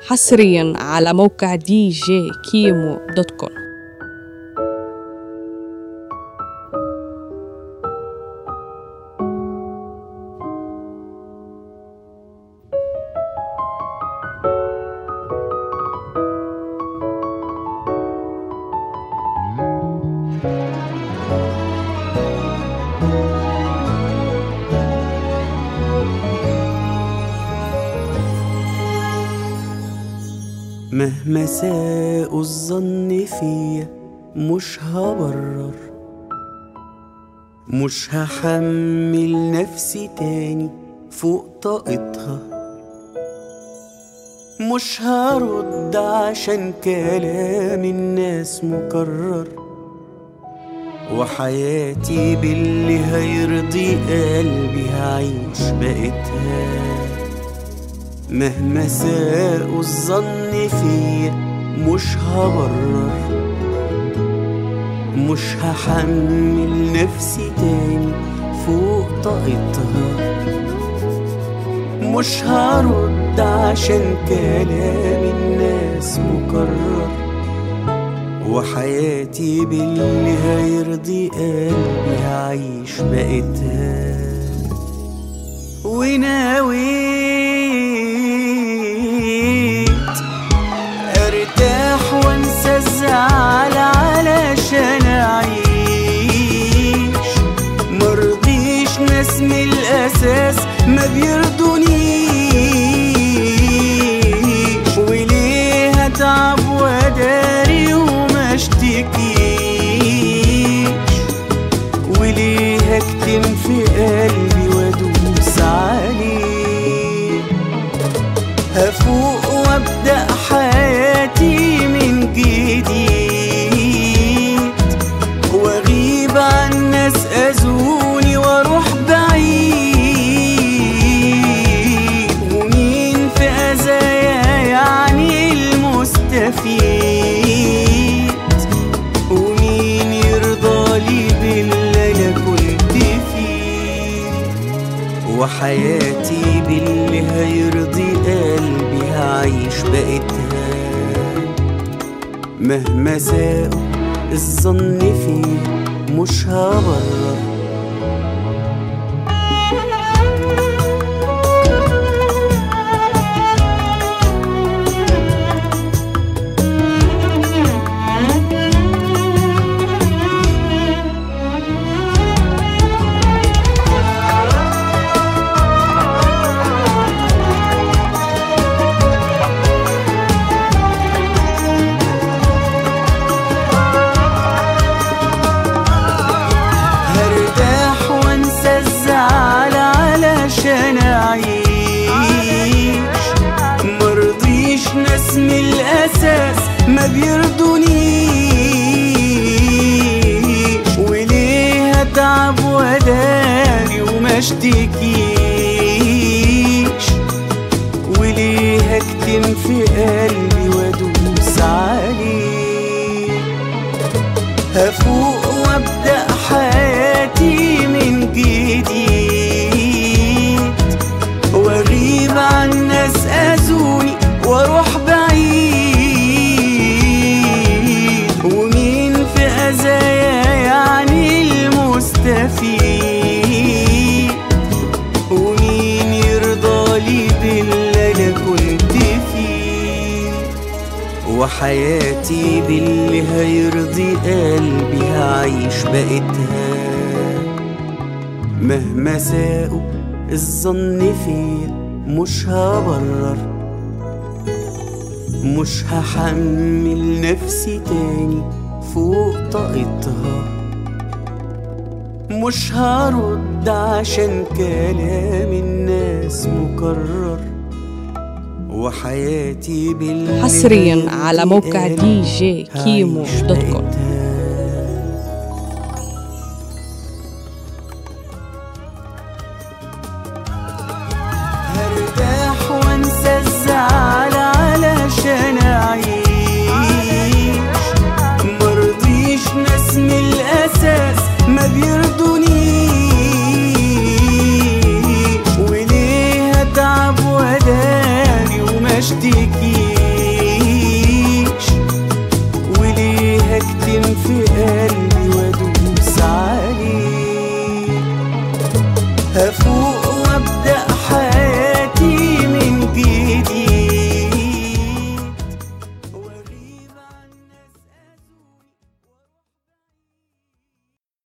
حصريا على موقع دي جي كيمو دوت كوم مهما ساءوا الظن فيا مش هبرر مش هحمل نفسي تاني فوق طاقتها مش هرد عشان كلام الناس مكرر وحياتي باللي هيرضي قلبي هعيش بقيتها مهما ساءوا الظن فيا مش هبرر مش هحمل نفسي تاني فوق طاقتها مش هرد عشان كلام الناس مكرر وحياتي باللي هيرضي قلبي هعيش بقيتها وناويت ارتاح وانسى الزعل علشان اعيش مرضيش ناس من الاساس ما بيرضونيش وليه هتعب واداري وما اشتكيش وليه هكتم في قلبي وادوس عليه هفوق وابدا حياتي من جديد واغيب عن ناس اذوني واروح بعيد ومين في اذايا يعني المستفيد ومين يرضى لي باللي انا كنت فيه وحياتي باللي هيرضي قلبي هعيش بقيتها مهما ساءوا الظن فيه مش هبرر هرتاح وانسى الزعل علشان اعيش مرضيش ناس من الاساس ما بيرضونيش وليه هتعب وداري وما اشتكيش وليه هكتم في قلبي وادوس عليه هفوق وابدا حياتي من جديد واغيب عن ناس اذوني واروح بعيد ومين في اذايا يعني المستفيد ومين يرضى لي باللي انا كنت فيه وحياتي باللي هيرضي قلبي هعيش بقيتها مهما ساءوا الظن فيا مش هبرر مش هحمل نفسي تاني فوق طاقتها مش هرد عشان كلام الناس مكرر وحياتي باللي حصرياً هيرضي على موقع قلبي دي جي كيمو هعيش دوت كوم. بقيتها. هرتاح وانسى الزعل علشان اعيش مرضيش ناس من الاساس ما بيرضونيش وليه هتعب وداري وما اشتكيش افوق